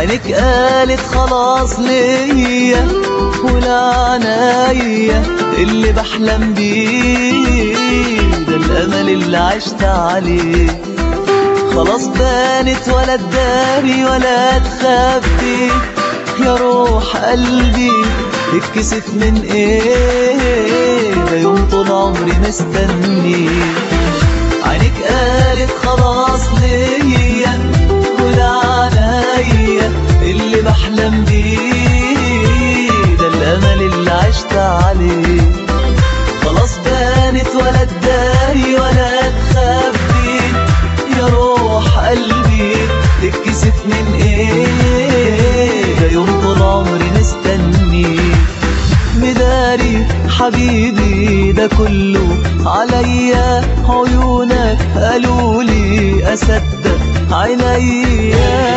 عينك قالت خلاص ليا والعناية اللي بحلم بيه ده الأمل اللي عشت عليه خلاص بانت ولا تداري ولا تخبي يا روح قلبي اتكسف من ايه ده يوم طول عمري مستني عينك قالت خلاص ليا ولا عليا اللي بحلم بيه ده الامل اللي عشت عليه خلاص بانت ولا تداري ولا تخبي يا روح قلبي تتكسف من ايه ده يوم طول عمري مستني مداري حبيبي ده كله عليا عيونك قالوا لي اصدق عينيا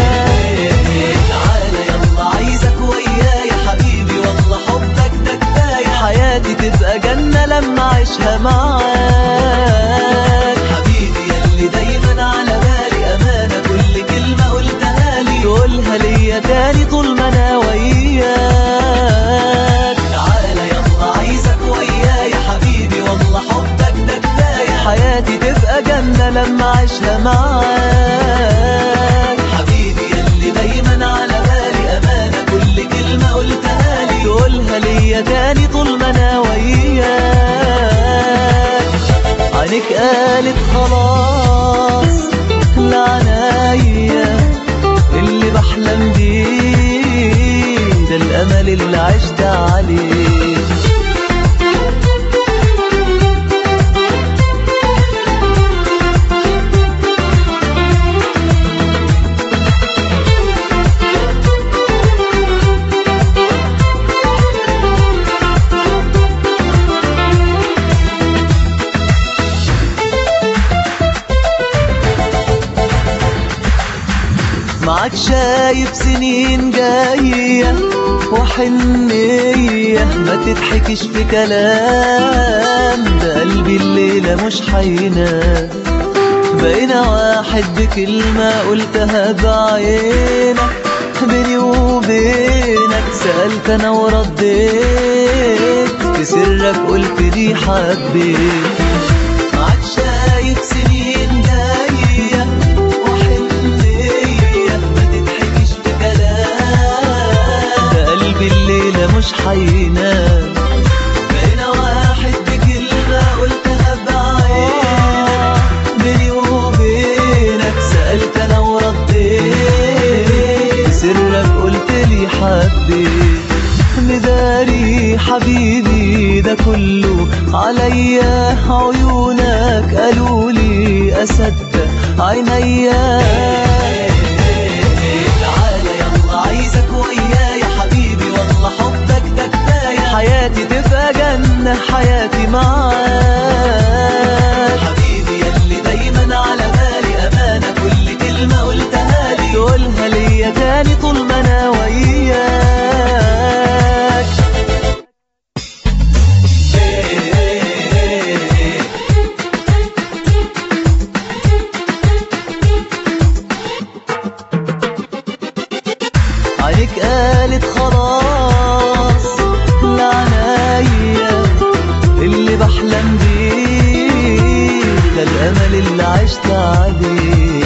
تعالى يلا عايزك ويايا يا حبيبي والله حبك ده كفايه حياتي تبقى جنه لما اعيشها معاك حبيبي يلي دايما على بالي امانه كل كلمه قلتها لي تقولها ليا تاني طول ما انا وياك تعالى يلا عايزك ويايا يا حبيبي والله حبك ده كفايه حياتي تبقى جنه لما اعيشها معاك حبيبي يلي دايما على بالي امانه كل كلمه قلتها لي تقولها ليا تاني طول ما انا وياك عينك قالت خلاص لعنايا اللي بحلم بيه ده الامل اللي عشت عليه معاك شايف سنين جاية وحنية ما تضحكش في كلام ده قلبي الليلة مش حينام بقينا واحد بكلمة قلتها بعينك بيني وبينك سألت أنا ورديت في سرك قلت لي حبيت معاك شايف سنين جاية وحنية ما تضحكش بكلام ده قلبي الليلة مش حينام بقينا واحد بكلمة قلتها بعينك بيني وبينك سألت أنا ورديت سرك قلت لي حبيت مداري حبيبي ده كله عليا عيونك قالوا لي أصدق عينيا تعالى يلا عايزك ويايا يا حبيبي والله حبك ده كفايه حياتي تبقى جنة حياتي معاك حبيبي يلي دايما على بالي أمانة كل كلمة قلتها لي تقولها ليا تاني طول ما أنا وياك عينك قالت خلاص لعنايا اللي بحلم بيه ده الامل اللي عشت عليه